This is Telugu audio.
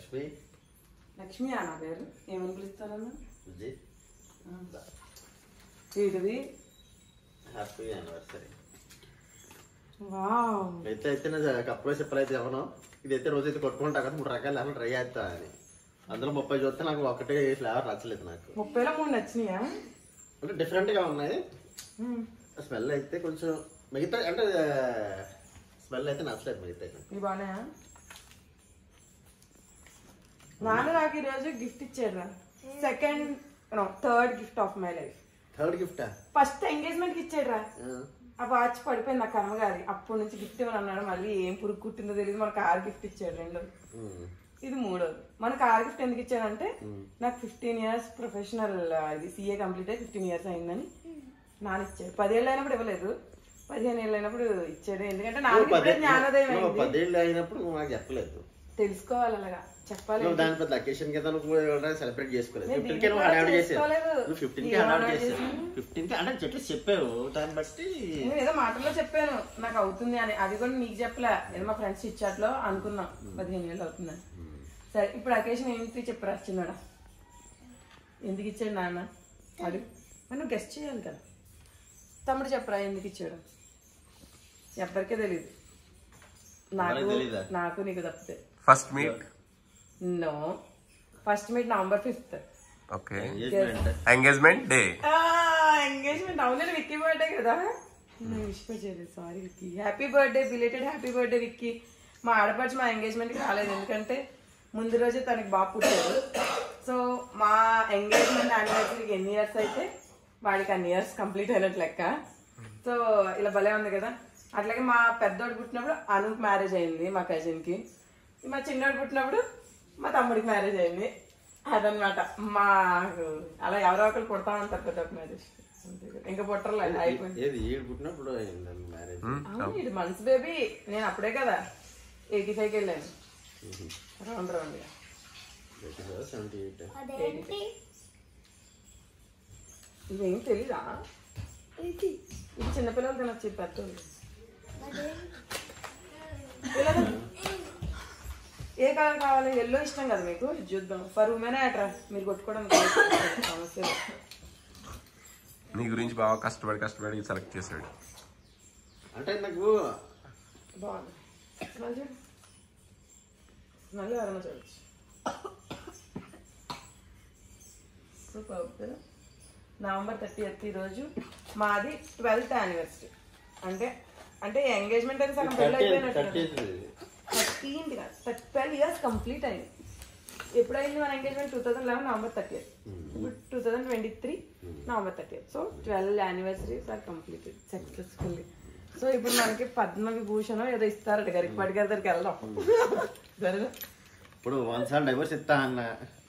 లక్ష్మి లక్ష్మి ఆ నా పేరు ఏమని పిలుస్తారన్న విజయ్ వీటిది హ్యాపీ యానివర్సరీ వావ్ అయితే అయితే నా కప్పులో చెప్పలేదు ఎవను ఇదైతే రోజు అయితే కొట్టుకుంటా కదా మూడు రకాలు ఏమైనా ట్రై చేస్తా అని అందులో ముప్పై చూస్తే నాకు ఒకటే ఫ్లేవర్ నచ్చలేదు నాకు ముప్పైలో మూడు నచ్చినాయా అంటే డిఫరెంట్ గా ఉన్నాయి మ్మ్. స్మెల్ అయితే కొంచెం మిగతా అంటే స్మెల్ అయితే నచ్చలేదు మిగతా ఇవి బాగున్నాయా నాన్న నాకు ఈరోజు గిఫ్ట్ ఇచ్చాడు second third gift of my life third గిఫ్టా ఫస్ట్ ఎంగేజ్మెంట్ కి ఇచ్చాడు రా ఆ వాచ్ పడిపోయింది నా కర్మగాది అప్పటి నుంచి గిఫ్ట్ ఇవ్వని అన్నాడు మళ్ళీ ఏం పురుగు కుట్టిందో తెలియదు మన కార్ గిఫ్ట్ ఇచ్చాడు రెండు ఇది మూడోది మన కార్ గిఫ్ట్ ఎందుకు ఇచ్చాడంటే నాకు ఫిఫ్టీన్ ఇయర్స్ ప్రొఫెషనల్ ఇది సీఏ కంప్లీట్ అయ్యి ఫిఫ్టీన్ ఇయర్స్ అయిందని నాన్న ఇచ్చాడు పదేళ్ళు అయినప్పుడు ఇవ్వలేదు పదిహేను ఏళ్ళు అయినప్పుడు ఇచ్చాడు ఎందుకంటే నాకు ఇప్పుడే జ్ఞానోదయం అయింది పదేళ్ళు అయినప్పుడు నువ్వు నాకు చెప్పలేదు తెలుసుకోవాలి అలాగా చెప్పాలి నువ్వు దాని పెద్ద అకేషన్ కింద నువ్వు సెలబ్రేట్ చేసుకోలేదు నేను ఫిఫ్టీన్ కి నువ్వు దీన్ని హడావిడి కూడా చేసావు చేసుకోలేదు. నువ్వు ఫిఫ్టీన్ కి ఏం హడావిడి హడావిడి చేసావు ఫిఫ్టీన్ కి అంటే చెట్లు చెప్పావు దాన్ని బట్టి నేను ఏదో మాటల్లో చెప్పాను నాకు అవుతుంది అని అది కూడా నీకు చెప్పలే ఏదో మా ఫ్రెండ్స్ ఇచ్చాట్లో అనుకున్నాం పదిహేను ఏళ్ళు అవుతుందని సరే ఇప్పుడు అకేషన్ ఏంటి చెప్పరా చిన్నడా ఎందుకు ఇచ్చాడు నాన్న అది మరి నువ్వు గెస్ట్ చేయాలి కదా తమ్ముడు చెప్పరా ఎందుకు ఇచ్చాడు ఎవరికే తెలియదు నాకు ఎవరికి తెలీదా? నాకు నీకు తప్పితే first meet no first meet November fifth okay engagement engagement day engagement అవునండి విక్కీ బర్త్డే కదా నేను విష్ చేయలేదు sorry Vicky happy birthday belated happy birthday Vicky మా ఆడపడిచి మా ఎంగేజ్మెంట్కి రాలేదు ఎందుకంటే ముందు రోజే తనకి బాగా పుట్టాడు సో మా ఎంగేజ్మెంట్ యానివర్సరీకి ఎన్ని ఇయర్స్ అయితే వాడికి అన్ని ఇయర్స్ కంప్లీట్ అయినట్టు లెక్క సో ఇలా భలే ఉంది కదా అట్లాగే మా పెద్దోడు పుట్టినప్పుడు అనుకు మ్యారేజ్ అయింది మా కజిన్కి మా చిన్నోడు పుట్టినప్పుడు మా తమ్ముడికి మ్యారేజ్ అయింది అదనమాట మాకు అలా ఎవరో ఒకరు పుడతా ఉంటారు ప్రతి ఒక్క మ్యారేజ్ ఇంకా పుట్టర్లే అయిపోయింది ఏది ఏడు పుట్టినప్పుడు అయింది మ్యారేజ్ అవును ఇది మంత్స్ బేబీ నేను అప్పుడే కదా ఎయిటీ ఫైవ్కి వెళ్ళాను రౌండ్ రౌండ్ సెవెంటీ ఎయిట్ అదేంటి ఇవేం తెలీదా ఇది చిన్నపిల్లలు తినొచ్చు ఇది పెద్దోళ్ళు పిల్లలు ఏ కలర్ కావాలి ఎల్లో ఇష్టం కదా మీకు ఇది చూద్దాం ఫర్ ఉమెన్ అట్రా మీరు కొట్టుకోవడం కాదు. సమస్య లేదు. నీ గురించి బాగా కష్టపడి కష్టపడి సెలెక్ట్ చేశాడు అంటే నాకు బాగుంది స్మెల్ చూడు స్మెల్ ఎవరైనా చూడొచ్చు సూపర్ కదా నవంబర్ థర్టీ ఎత్ రోజు మాది ట్వెల్త్ యానివర్సరీ అంటే అంటే ఎంగేజ్మెంట్ అయితే సగం పెళ్ళి థర్టీ అయిపోయినట్టు thirty thirteen twelve years complete అయింది ఎప్పుడైంది మన engagement two thousand eleven November thirty ఇప్పుడు two thousand twenty three November thirty so twelve anniversaries are completed successfully so ఇప్పుడు మనకి పద్మ విభూషణం ఏదో ఇస్తారట గరికపాటి గారి దగ్గరికి వెళ్దాం సరేనా ఇప్పుడు వన్ సార్ డైవర్స్ ఇస్తా అన్న